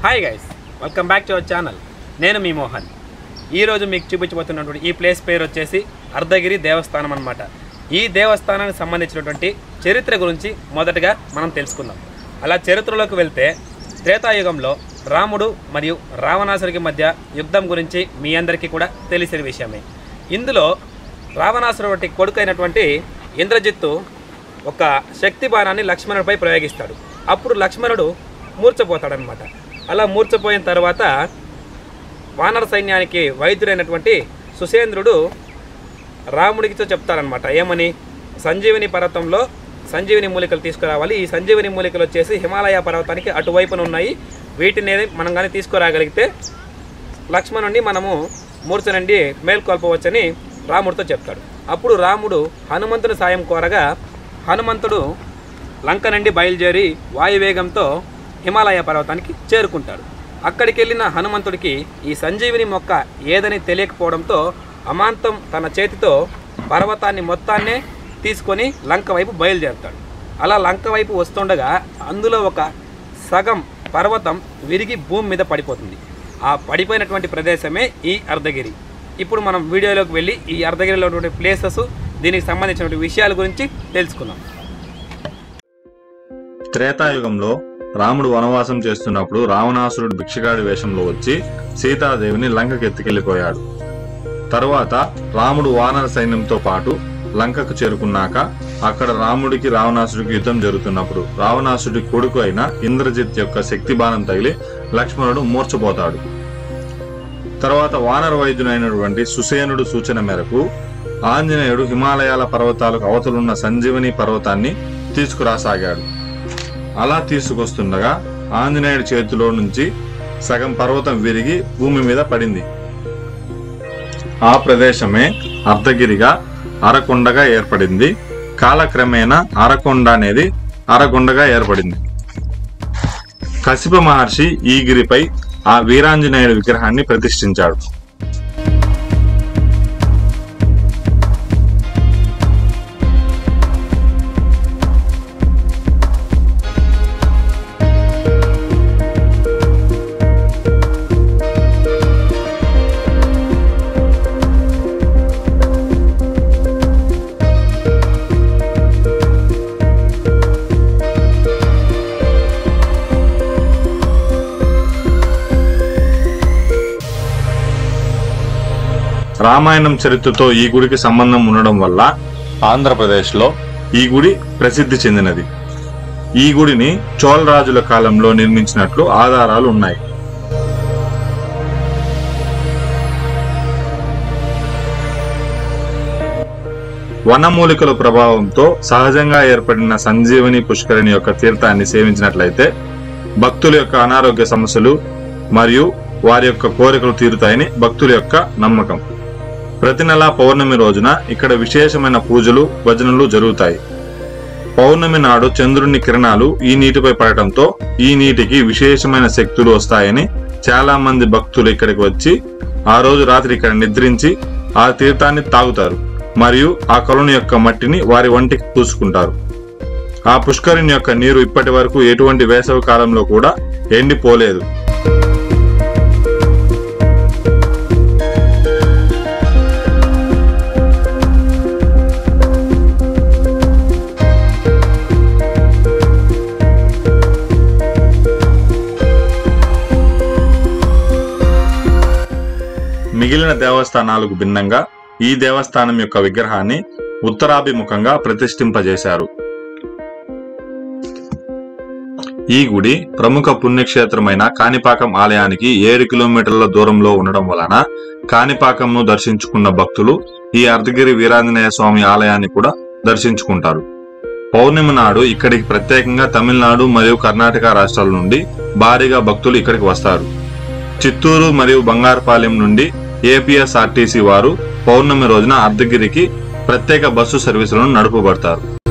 hi guys welcome back to our channel నేను మీ మోహన్ ఈరోజు మీకు చూపించబోతున్నటువంటి ఈ ప్లేస్ పేరు వచ్చేసి అర్ధగిరి దేవస్థానం అన్నమాట ఈ దేవస్థానానికి సంబంధించినటువంటి చరిత్ర గురించి మొదటగా మనం తెలుసుకుందాం అలా చరిత్రలోకి వెళ్తే త్రేతాయుగంలో రాముడు మరియు రావణాసుడికి మధ్య యుద్ధం గురించి మీ అందరికీ కూడా తెలిసిన విషయమే ఇందులో రావణాసుడు వంటి కొడుకు అయినటువంటి ఇంద్రజిత్తు ఒక శక్తి బాణాన్ని లక్ష్మణుడిపై ప్రయోగిస్తాడు అప్పుడు లక్ష్మణుడు మూర్చపోతాడనమాట అలా మూర్చపోయిన తర్వాత వానర సైన్యానికి వైద్యుడైనటువంటి సుసేంద్రుడు రాముడికితో చెప్తారనమాట ఏమని సంజీవిని పర్వతంలో సంజీవిని మూలికలు తీసుకురావాలి ఈ సంజీవిని మూలికలు వచ్చేసి హిమాలయ పర్వతానికి అటువైపున ఉన్నాయి వీటిని మనం కానీ తీసుకురాగలిగితే లక్ష్మణుడిని మనము మూర్ఛ నుండి మేల్కొల్పవచ్చని రాముడితో చెప్తాడు అప్పుడు రాముడు హనుమంతుని సాయం కోరగా హనుమంతుడు లంక నుండి బయలుదేరి వాయువేగంతో హిమాలయ పర్వతానికి చేరుకుంటాడు అక్కడికి వెళ్ళిన హనుమంతుడికి ఈ సంజీవిని మొక్క ఏదని తెలియకపోవడంతో అమాంతం తన చేతితో పర్వతాన్ని మొత్తాన్నే తీసుకొని లంక వైపు బయలుదేరుతాడు అలా లంక వైపు వస్తుండగా అందులో ఒక సగం పర్వతం విరిగి భూమి మీద పడిపోతుంది ఆ పడిపోయినటువంటి ప్రదేశమే ఈ అర్ధగిరి ఇప్పుడు మనం వీడియోలోకి వెళ్ళి ఈ అర్ధగిరిలో ఉన్నటువంటి ప్లేసెస్ దీనికి సంబంధించినటువంటి విషయాల గురించి తెలుసుకుందాం త్రేతాయుగంలో రాముడు వనవాసం చేస్తున్నప్పుడు రావణాసురుడు భిక్షగాడి వేషంలో వచ్చి సీతాదేవిని లంకకు ఎత్తుకెళ్లిపోయాడు తరువాత రాముడు వానర సైన్యంతో పాటు లంకకు చేరుకున్నాక అక్కడ రాముడికి రావణాసుడికి యుద్ధం జరుగుతున్నప్పుడు రావణాసుడి కొడుకు అయిన ఇంద్రజిత్ యొక్క శక్తి బాణం తగిలి లక్ష్మణుడు మూర్చపోతాడు తర్వాత వానర వైద్యునైనటువంటి సుసేనుడు సూచన మేరకు ఆంజనేయుడు హిమాలయాల పర్వతాలకు అవతలున్న సంజీవని పర్వతాన్ని తీసుకురాసాగాడు అలా తీసుకొస్తుండగా ఆంజనేయుడి చేతిలో నుంచి సగం పర్వతం విరిగి భూమి మీద పడింది ఆ ప్రదేశమే అర్ధగిరిగా అరకొండగా ఏర్పడింది కాలక్రమేణా అరకొండ అనేది అరకొండగా ఏర్పడింది కసిప మహర్షి ఈ గిరిపై ఆ వీరాంజనేయుడి విగ్రహాన్ని ప్రతిష్ఠించాడు రామాయణం చరిత్రతో ఈ గుడికి సంబంధం ఉండడం వల్ల ఆంధ్రప్రదేశ్లో ఈ గుడి ప్రసిద్ధి చెందినది ఈ గుడిని చోళరాజుల కాలంలో నిర్మించినట్లు ఆధారాలు ఉన్నాయి వనమూలికల ప్రభావంతో సహజంగా ఏర్పడిన సంజీవని పుష్కరిణి యొక్క తీర్థాన్ని సేవించినట్లయితే భక్తుల యొక్క అనారోగ్య సమస్యలు మరియు వారి యొక్క కోరికలు తీరుతాయని భక్తుల యొక్క నమ్మకం ప్రతి నెల పౌర్ణమి రోజున ఇక్కడ విశేషమైన పూజలు భజనలు జరుగుతాయి పౌర్ణమి నాడు చంద్రుని కిరణాలు ఈ నీటిపై పడటంతో ఈ నీటికి విశేషమైన శక్తులు వస్తాయని చాలా మంది భక్తులు ఇక్కడికి వచ్చి ఆ రోజు రాత్రి ఇక్కడ నిద్రించి ఆ తీర్థాన్ని తాగుతారు మరియు ఆ కొలను యొక్క మట్టిని వారి వంటికి పూసుకుంటారు ఆ పుష్కరిణి యొక్క నీరు ఇప్పటి వరకు ఎటువంటి వేసవి కాలంలో కూడా ఎండిపోలేదు మిగిలిన దేవస్థానాలకు భిన్నంగా ఈ దేవస్థానం యొక్క విగ్రహాన్ని ఉత్తరాభిముఖంగా ప్రతిష్ఠింపజేశారు ఈ గుడి ప్రముఖ పుణ్యక్షేత్రమైన కాణిపాకం ఆలయానికి ఏడు కిలోమీటర్ల దూరంలో ఉండడం వలన కాణిపాకంను దర్శించుకున్న భక్తులు ఈ అర్ధగిరి వీరాంజనేయ స్వామి ఆలయాన్ని కూడా దర్శించుకుంటారు పౌర్ణమి నాడు ఇక్కడికి ప్రత్యేకంగా తమిళనాడు మరియు కర్ణాటక రాష్ట్రాల నుండి భారీగా భక్తులు ఇక్కడికి వస్తారు చిత్తూరు మరియు బంగారుపాలెం నుండి ఏపీఎస్ఆర్టీసీ వారు పౌర్ణమి రోజున అర్ధగిరికి ప్రత్యేక బస్సు సర్వీసులను నడుపబడతారు